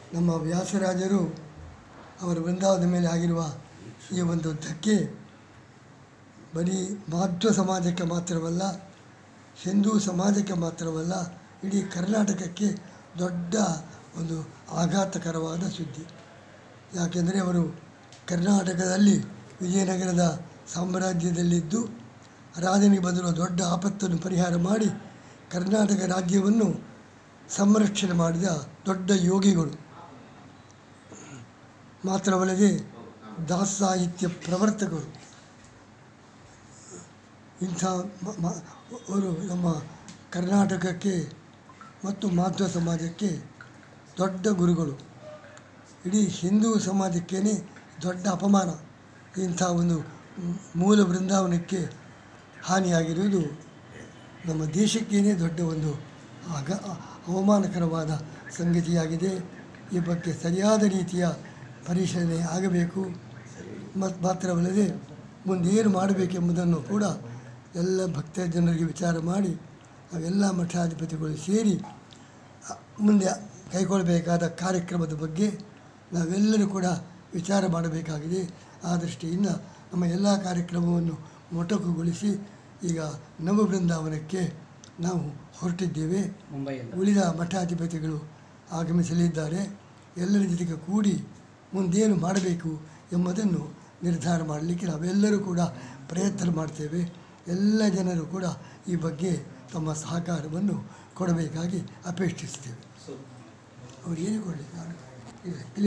ನಮ್ಮ ವ್ಯಾಸರಾಜರು ಅವರ ವೃಂದಾವದ ಮೇಲೆ ಆಗಿರುವ ಈ ಒಂದು ಧಕ್ಕೆ ಬರೀ ಮಾಧ್ವ ಸಮಾಜಕ್ಕೆ ಮಾತ್ರವಲ್ಲ ಹಿಂದೂ ಸಮಾಜಕ್ಕೆ ಮಾತ್ರವಲ್ಲ ಇಡೀ ಕರ್ನಾಟಕಕ್ಕೆ ದೊಡ್ಡ ಒಂದು ಆಘಾತಕರವಾದ ಸುದ್ದಿ ಯಾಕೆಂದರೆ ಅವರು ಕರ್ನಾಟಕದಲ್ಲಿ ವಿಜಯನಗರದ ಸಾಮ್ರಾಜ್ಯದಲ್ಲಿದ್ದು ರಾಜನಿಗೆ ಬಂದಿರುವ ದೊಡ್ಡ ಆಪತ್ತನ್ನು ಪರಿಹಾರ ಮಾಡಿ ಕರ್ನಾಟಕ ರಾಜ್ಯವನ್ನು ಸಂರಕ್ಷಣೆ ಮಾಡಿದ ದೊಡ್ಡ ಯೋಗಿಗಳು ಮಾತ್ರವಲ್ಲದೆ ದಾಸ ಸಾಹಿತ್ಯ ಪ್ರವರ್ತಕರು ಇಂಥ ಮ- ಮ- ಅವರು ನಮ್ಮ ಕರ್ನಾಟಕಕ್ಕೆ ಮತ್ತು ಮಾಧ್ವ ಸಮಾಜಕ್ಕೆ ದೊಡ್ಡ ಗುರುಗಳು ಇಡೀ ಹಿಂದೂ ಸಮಾಜಕ್ಕೇ ದೊಡ್ಡ ಅಪಮಾನ ಇಂಥ ಒಂದು ಮ್- ಮೂಲ ಬೃಂದಾವನಕ್ಕೆ ಹಾನಿಯಾಗಿರುವುದು ನಮ್ಮ ದೇಶಕ್ಕೇನೆ ದೊಡ್ಡ ಒಂದು ಆಗ ಅವಮಾನಕರವಾದ ಸಂಗತಿಯಾಗಿದೆ ಈ ಬಗ್ಗೆ ಸರಿಯಾದ ರೀತಿಯ ಪರಿಶೀಲನೆ ಆಗಬೇಕು ಮತ್ತು ಮಾತ್ರವಲ್ಲದೆ ಮುಂದೇನು ಮಾಡಬೇಕೆಂಬುದನ್ನು ಕೂಡ ಎಲ್ಲ ಭಕ್ತ ಜನರಿಗೆ ವಿಚಾರ ಮಾಡಿ ನಾವೆಲ್ಲ ಮಠಾಧಿಪತಿಗಳು ಸೇರಿ ಅ, ಮುಂದೆ ಕೈಗೊಳ್ಳಬೇಕಾದ ಕಾರ್ಯಕ್ರಮದ ಬಗ್ಗೆ ನಾವೆಲ್ಲರೂ ಕೂಡ ವಿಚಾರ ಮಾಡಬೇಕಾಗಿದೆ ಆ ದೃಷ್ಟಿಯಿಂದ ನಮ್ಮ ಎಲ್ಲ ಕಾರ್ಯಕ್ರಮವನ್ನು ಮೊಟಕುಗೊಳಿಸಿ ಈಗ ನವ ಬೃಂದಾವನಕ್ಕೆ ನಾವು ಹೊರಟಿದ್ದೇವೆ ಮುಂಬೈಯಿಂದ ಉಳಿದ ಮಠಾಧಿಪತಿಗಳು ಆಗಮಿಸಲಿದ್ದಾರೆ ಎಲ್ಲರ ಜೊತೆಗೆ ಕೂಡಿ ಮುಂದೇನು ಮಾಡಬೇಕು ಎಂಬುದನ್ನು ನಿರ್ಧಾರ ಮಾಡಲಿಕ್ಕೆ ನಾವೆಲ್ಲರೂ ಕೂಡ ಪ್ರಯತ್ನ ಮಾಡ್ತೇವೆ ಎಲ್ಲ ಜನರು ಕೂಡ ಈ ಬಗ್ಗೆ ತಮ್ಮ ಸಹಕಾರವನ್ನು ಕೊಡಬೇಕಾಗಿ ಅಪೇಕ್ಷಿಸ್ತೇವೆ ಅವ್ರು ಏನು ಕೊಡಲಿ ನಾನು ಇಲ್ಲ